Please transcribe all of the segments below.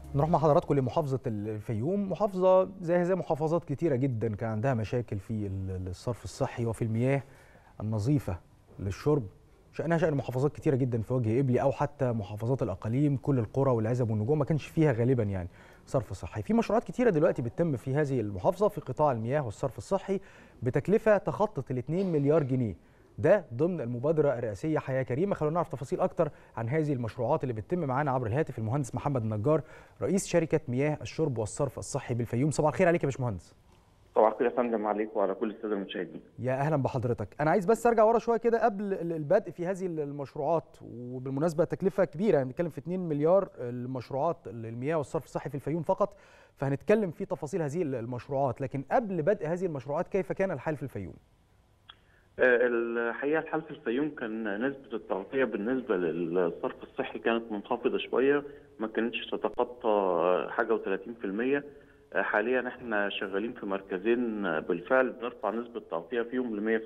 نروح مع حضراتكم لمحافظة الفيوم محافظة زي زي محافظات كتيرة جدا كان عندها مشاكل في الصرف الصحي وفي المياه النظيفة للشرب شأنها شأن محافظات كتيرة جدا في وجه إبلي أو حتى محافظات الأقاليم كل القرى والعزب والنجوم ما كانش فيها غالبا يعني صرف صحي في مشروعات كتيرة دلوقتي بتتم في هذه المحافظة في قطاع المياه والصرف الصحي بتكلفة تخطط ال 2 مليار جنيه ده ضمن المبادره الرئاسيه حياه كريمه خلونا نعرف تفاصيل اكتر عن هذه المشروعات اللي بتتم معانا عبر الهاتف المهندس محمد النجار رئيس شركه مياه الشرب والصرف الصحي بالفيوم صباح الخير عليك يا باشمهندس صباح الخير يا فندم عليك وعلى كل الساده المشاهدين يا اهلا بحضرتك انا عايز بس ارجع ورا شويه كده قبل البدء في هذه المشروعات وبالمناسبه تكلفه كبيره يعني بنتكلم في 2 مليار المشروعات المياه والصرف الصحي في الفيوم فقط فهنتكلم في تفاصيل هذه المشروعات لكن قبل بدء هذه المشروعات كيف كان الحال في الفيوم الحقيقه الحال في الفيوم كان نسبه التغطيه بالنسبه للصرف الصحي كانت منخفضه شويه ما كانتش تتخطى حاجه و30% حاليا احنا شغالين في مركزين بالفعل بنرفع نسبه التغطيه فيهم ل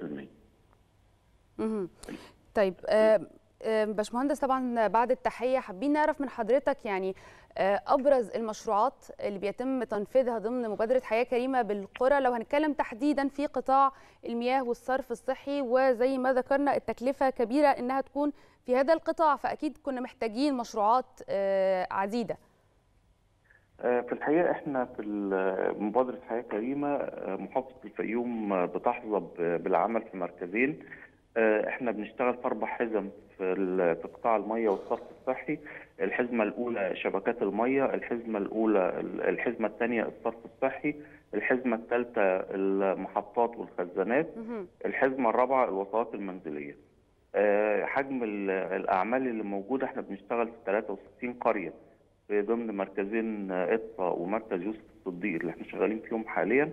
100%. طيب باشمهندس طبعا بعد التحيه حابين نعرف من حضرتك يعني ابرز المشروعات اللي بيتم تنفيذها ضمن مبادره حياه كريمه بالقرى لو هنتكلم تحديدا في قطاع المياه والصرف الصحي وزي ما ذكرنا التكلفه كبيره انها تكون في هذا القطاع فاكيد كنا محتاجين مشروعات عديده. في الحقيقه احنا في مبادره حياه كريمه محافظه الفيوم بتحظى بالعمل في مركزين احنا بنشتغل في اربع حزم في في قطاع الميه والصرف الصحي الحزمه الاولى شبكات الميه الحزمه الاولى الحزمه الثانيه الصرف الصحي الحزمه الثالثه المحطات والخزانات الحزمه الرابعه الوصلات المنزليه حجم الاعمال اللي موجوده احنا بنشتغل في 63 قريه في ضمن مركزين اطفا ومركز يوسف الصديق اللي احنا شغالين فيهم حاليا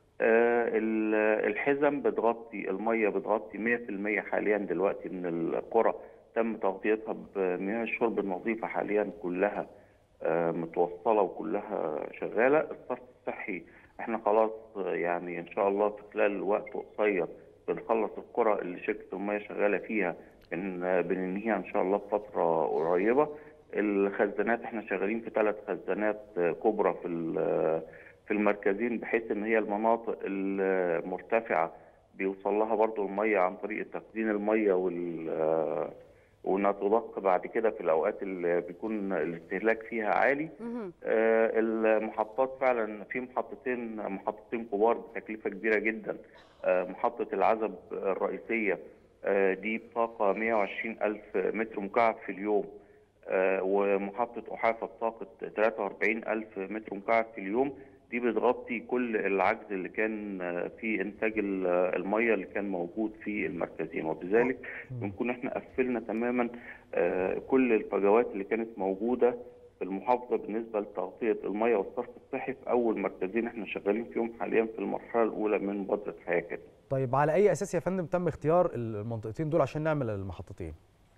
الحزم بتغطي الميه بتغطي 100% حاليا دلوقتي من القرى تم تغطيتها بمياه الشرب النظيفه حاليا كلها متوصله وكلها شغاله الصرف الصحي احنا خلاص يعني ان شاء الله في خلال وقت قصير بنخلص القرى اللي شركه الميه شغاله فيها بننهيها ان شاء الله بفتره قريبه الخزانات احنا شغالين في ثلاث خزانات كبرى في في المركزين بحيث ان هي المناطق المرتفعه بيوصل لها برضو الميه عن طريق تخزين الميه وال وانها تضخ بعد كده في الاوقات اللي بيكون الاستهلاك فيها عالي آه المحطات فعلا في محطتين محطتين كبار بتكلفه كبيره جدا آه محطه العزب الرئيسيه آه دي بطاقه 120 الف متر مكعب في اليوم ومحطه احافه بطاقه 43 الف متر مكعب في اليوم دي بتغطي كل العجز اللي كان في انتاج الميه اللي كان موجود في المركزين وبذلك بنكون احنا قفلنا تماما كل الفجوات اللي كانت موجوده في المحافظه بالنسبه لتغطيه الميه والصرف الصحي في اول مركزين احنا شغالين فيهم حاليا في المرحله الاولى من مبادره حياه كريمه. طيب على اي اساس يا فندم تم اختيار المنطقتين دول عشان نعمل المحطتين؟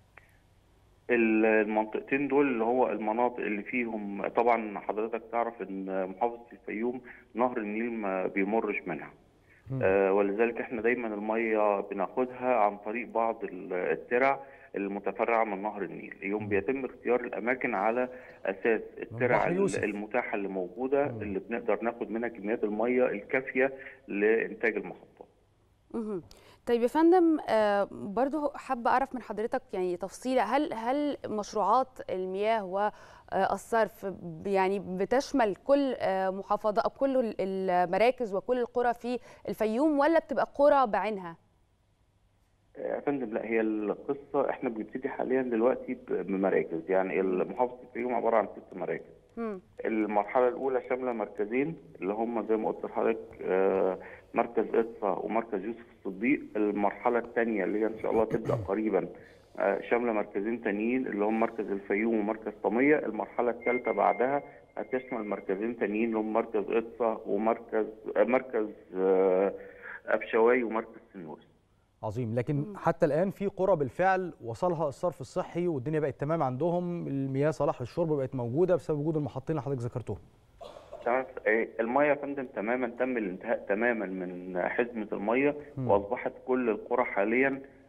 المنطقتين دول اللي هو المناطق اللي فيهم طبعا حضرتك تعرف ان محافظه الفيوم نهر النيل ما بيمرش منها آه ولذلك احنا دايما الميه بناخدها عن طريق بعض الترع المتفرعه من نهر النيل يوم بيتم اختيار الاماكن على اساس الترع المتاحه اللي موجوده مم. اللي بنقدر ناخد منها كميات الميه الكافيه لانتاج المحطات مم. طيب يا فندم برضو حابة أعرف من حضرتك يعني تفصيلة هل هل مشروعات المياه والصرف يعني بتشمل كل محافظة أو كل المراكز وكل القرى في الفيوم ولا بتبقى قرى بعينها؟ يا فندم لا هي القصة احنا بنبتدي حاليا دلوقتي بمراكز يعني محافظة الفيوم عبارة عن ست مراكز م. المرحلة الأولى شاملة مركزين اللي هم زي ما قلت لحضرتك مركز إطفا ومركز يوسف الصديق المرحلة الثانية اللي هي إن شاء الله تبدأ قريبا شاملة مركزين تانيين اللي هم مركز الفيوم ومركز طمية المرحلة الثالثة بعدها هتشمل مركزين تانيين اللي هم مركز إطفا ومركز مركز أبشواي ومركز سنوس عظيم لكن حتى الان في قرى بالفعل وصلها الصرف الصحي والدنيا بقت تمام عندهم المياه صلاح للشرب بقت موجوده بسبب وجود المحطين اللي حضرتك ذكرتهم الميه يا فندم تماما تم الانتهاء تماما من حزمه الميه واصبحت كل القرى حاليا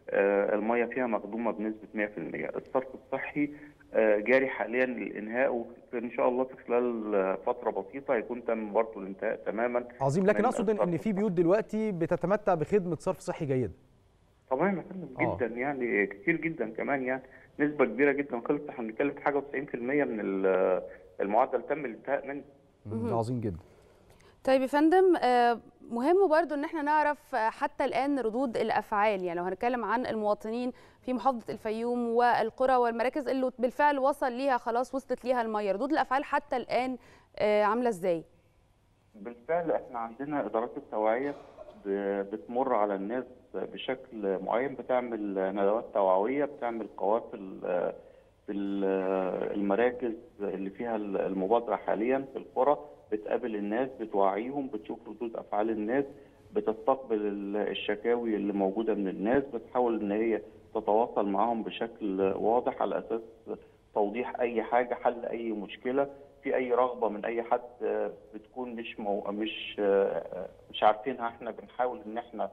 آه، الميه فيها مخدومه بنسبه 100% الصرف الصحي آه، جاري حاليا للانهاء وان شاء الله في خلال آه، فتره بسيطه هيكون تم برضه الانتهاء تماما عظيم لكن من اقصد ان الصرف إن في بيوت دلوقتي بتتمتع بخدمه صرف صحي جيده طبعا يا فندم آه. جدا يعني كتير جدا كمان يعني نسبه كبيره جدا خلص احنا بنتكلم في حاجه و90% من ال- المعدل تم الانتهاء منه مم. عظيم جدا طيب يا فندم آه، مهم برضو ان احنا نعرف آه، حتى الان ردود الافعال يعني لو هنتكلم عن المواطنين في محافظه الفيوم والقرى والمراكز اللي بالفعل وصل ليها خلاص وصلت ليها الميه ردود الافعال حتى الان آه، عامله ازاي بالفعل احنا عندنا ادارات التوعيه ب- بتمر على الناس بشكل معين بتعمل ندوات توعويه بتعمل قوافل آه، في ال- المراكز اللي فيها المبادره حاليا في القرى بتقابل الناس بتوعيهم بتشوف ردود افعال الناس بتستقبل ال- الشكاوي اللي موجوده من الناس بتحاول ان هي تتواصل معاهم بشكل واضح على اساس توضيح اي حاجه حل اي مشكله في اي رغبه من اي حد آه، بتكون مش مو... مش آه، مش عارفينها احنا بنحاول ان احنا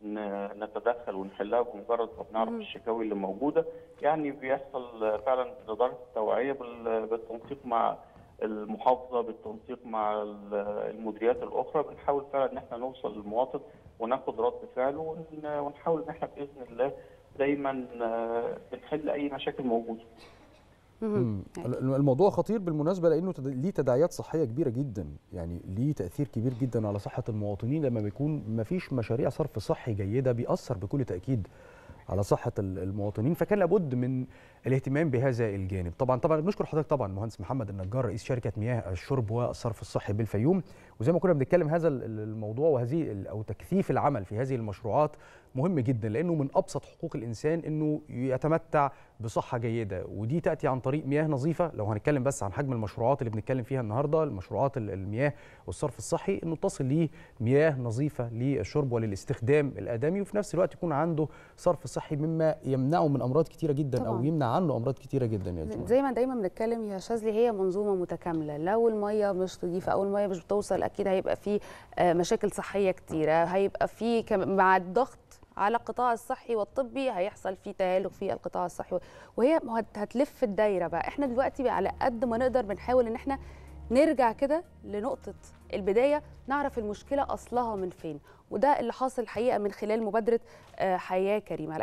ن- نتدخل ونحلها بمجرد ما بنعرف مم. الشكاوي اللي موجوده يعني بيحصل آه، فعلا اداره التوعيه بال- بالتنسيق مع المحافظه بالتنسيق مع ال- المديريات الاخرى بنحاول فعلا ان احنا نوصل للمواطن وناخد رد فعله ون- ونحاول ان احنا باذن الله دايما آه، بنحل اي مشاكل موجوده مهم. مم. الموضوع خطير بالمناسبه لانه تد- ليه تداعيات صحيه كبيره جدا يعني ليه تاثير كبير جدا على صحه المواطنين لما بيكون ما فيش مشاريع صرف صحي جيده بيأثر بكل تاكيد على صحه ال- المواطنين فكان لابد من الاهتمام بهذا الجانب طبعا طبعا بنشكر حضرتك طبعا المهندس محمد النجار رئيس شركه مياه الشرب والصرف الصحي بالفيوم وزي ما كنا بنتكلم هذا ال- ال- الموضوع وهذه ال- او تكثيف العمل في هذه المشروعات مهم جدا لانه من ابسط حقوق الانسان انه يتمتع بصحه جيده ودي تاتي عن طريق مياه نظيفه لو هنتكلم بس عن حجم المشروعات اللي بنتكلم فيها النهارده المشروعات ال- المياه والصرف الصحي انه تصل ليه مياه نظيفه للشرب وللاستخدام الادمي وفي نفس الوقت يكون عنده صرف صحي مما يمنعه من امراض كتيره جدا او طبعاً. يمنع عنه امراض كتيره جدا يا جماعه زي ما دايما بنتكلم يا شاذلي هي منظومه متكامله لو الميه مش نظيفه او الميه مش بتوصل اكيد هيبقى في آه، مشاكل صحيه كتيره هيبقى في كم- مع الضغط على القطاع الصحي والطبي هيحصل في تهالك في القطاع الصحي وهي هت- هتلف الدايره بقى احنا دلوقتي بقى على قد ما نقدر بنحاول ان احنا نرجع كده لنقطه البدايه نعرف المشكله اصلها من فين وده اللي حاصل الحقيقه من خلال مبادره آه، حياه كريمه